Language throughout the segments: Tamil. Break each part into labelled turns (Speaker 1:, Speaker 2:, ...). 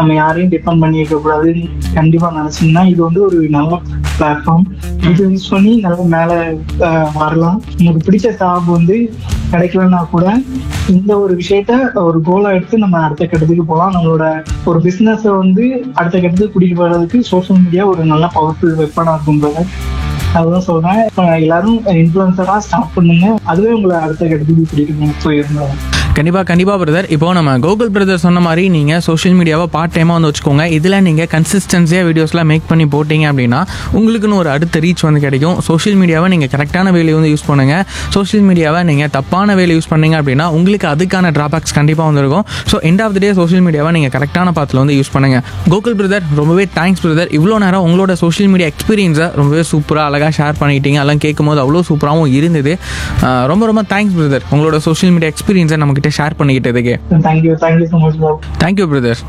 Speaker 1: நம்ம யாரையும் டிபெண்ட் பண்ணி இருக்க கூடாதுன்னு கண்டிப்பா நினைச்சீங்கன்னா இது வந்து ஒரு நல்ல பிளாட்ஃபார்ம் இது யூஸ் பண்ணி நல்லா மேல அஹ், வரலாம் உங்களுக்கு பிடிச்ச ஜாப் வந்து கிடைக்கலன்னா கூட இந்த ஒரு விஷயத்த ஒரு கோலா எடுத்து நம்ம அடுத்த கட்டத்துக்கு போகலாம் நம்மளோட ஒரு பிசினஸ் வந்து அடுத்த கட்டத்துக்கு கூட்டிட்டு போறதுக்கு சோஷியல் மீடியா ஒரு நல்ல பவர்ஃபுல் வெப்பனா இருக்கும் brother. அதுதான் சொல்றேன் இப்ப எல்லாரும் இன்ஃபுளுசரா ஸ்டார்ட் பண்ணுங்க அதுவே உங்களை அடுத்த கட்டத்துக்கு கூட்டிட்டு போயிருந்தோம்
Speaker 2: கண்டிப்பாக கண்டிப்பாக பிரதர் இப்போ நம்ம கோகுல் பிரதர் சொன்ன மாதிரி நீங்கள் சோஷியல் மீடியாவை பார்ட் டைமாக வந்து வச்சுக்கோங்க இதில் நீங்கள் கன்சிஸ்டன்சியாக வீடியோஸ்லாம் மேக் பண்ணி போட்டீங்க அப்படின்னா உங்களுக்குன்னு ஒரு அடுத்த ரீச் வந்து கிடைக்கும் சோஷியல் மீடியாவை நீங்கள் கரெக்டான வேலையை வந்து யூஸ் பண்ணுங்கள் சோஷியல் மீடியாவை நீங்கள் தப்பான வேலை யூஸ் பண்ணீங்க அப்படின்னா உங்களுக்கு அதுக்கான ட்ராபேக்ஸ் கண்டிப்பாக வந்துருக்கும் so end of the day social மீடியாவை நீங்கள் கரெக்டான பாத்தில் வந்து யூஸ் பண்ணுங்கள் கோகுல் பிரதர் ரொம்பவே தேங்க்ஸ் பிரதர் இவ்வளோ நேரம் உங்களோட சோஷியல் மீடியா எக்ஸ்பீரியன்ஸை ரொம்பவே சூப்பராக அழகாக ஷேர் பண்ணிட்டீங்க அதெல்லாம் கேட்கும்போது அவ்வளோ சூப்பராகவும் இருந்தது ஆஹ் ரொம்ப ரொம்ப தேங்க்ஸ் பிரதர் உங்களோட சோஷியல் மீடியா எக்ஸ்பீரியன்ஸை நம்மக்கிட்ட ஷேர் பண்ணிக்கிட்டதுக்கு
Speaker 1: thank you thank you so much bro
Speaker 2: thank you brother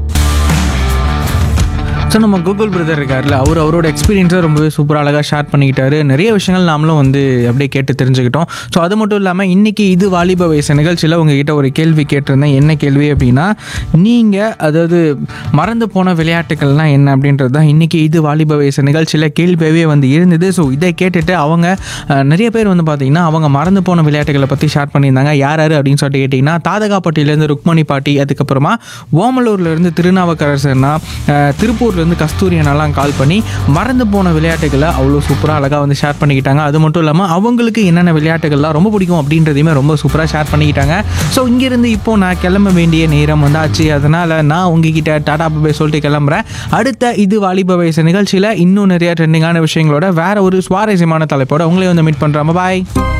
Speaker 2: so நம்ம கூகுள் பிரதர் இருக்கார்ல அவர் அவரோட எக்ஸ்பீரியன்ஸை ரொம்பவே சூப்பராக அழகாக ஷேர் பண்ணிக்கிட்டாரு நிறைய விஷயங்கள் நாமளும் வந்து அப்படியே கேட்டு தெரிஞ்சுக்கிட்டோம் ஸோ அது மட்டும் இல்லாமல் இன்னைக்கு இது வாலிப வயசு நிகழ்ச்சியில் உங்ககிட்ட ஒரு கேள்வி கேட்டிருந்தேன் என்ன கேள்வி அப்படின்னா நீங்கள் அதாவது மறந்து போன விளையாட்டுகள்லாம் என்ன அப்படின்றது தான் இன்னைக்கு இது வாலிப வயசு நிகழ்ச்சியில் கேள்வியாகவே வந்து இருந்தது ஸோ இதை கேட்டுட்டு அவங்க அஹ், நிறைய பேர் வந்து பார்த்தீங்கன்னா அவங்க மறந்து போன விளையாட்டுகளை பற்றி ஷேர் பண்ணியிருந்தாங்க யார் யார் அப்படின்னு சொல்லிட்டு கேட்டிங்கன்னா தாதகாப்பட்டியிலேருந்து ருக்மணி பாட்டி அதுக்கப்புறமா ஓமலூர்லேருந்து திருநாவுக்கரசர்னா அஹ், திருப்பூர்லேருந்து கஸ்தூரி அண்ணாலாம் கால் பண்ணி மறந்து போன விளையாட்டுகளை அவ்வளோ சூப்பராக அழகாக வந்து ஷேர் பண்ணிக்கிட்டாங்க அது மட்டும் இல்லாமல் அவங்களுக்கு என்னென்ன விளையாட்டுகள்லாம் ரொம்ப பிடிக்கும் அப்படின்றதையுமே ரொம்ப சூப்பராக ஷேர் பண்ணிக்கிட்டாங்க ஸோ இங்கேருந்து இப்போ நான் கிளம்ப வேண்டிய நேரம் வந்தாச்சு அதனால் நான் உங்ககிட்ட டாடா பை சொல்லிட்டு கிளம்புறேன் அடுத்த இது வாலிப வயசு நிகழ்ச்சியில் இன்னும் நிறைய ட்ரெண்டிங்கான விஷயங்களோட வேற ஒரு சுவாரஸ்யமான தலைப்போட உங்களை வந்து மீட் பண்ணுறோம் பாய்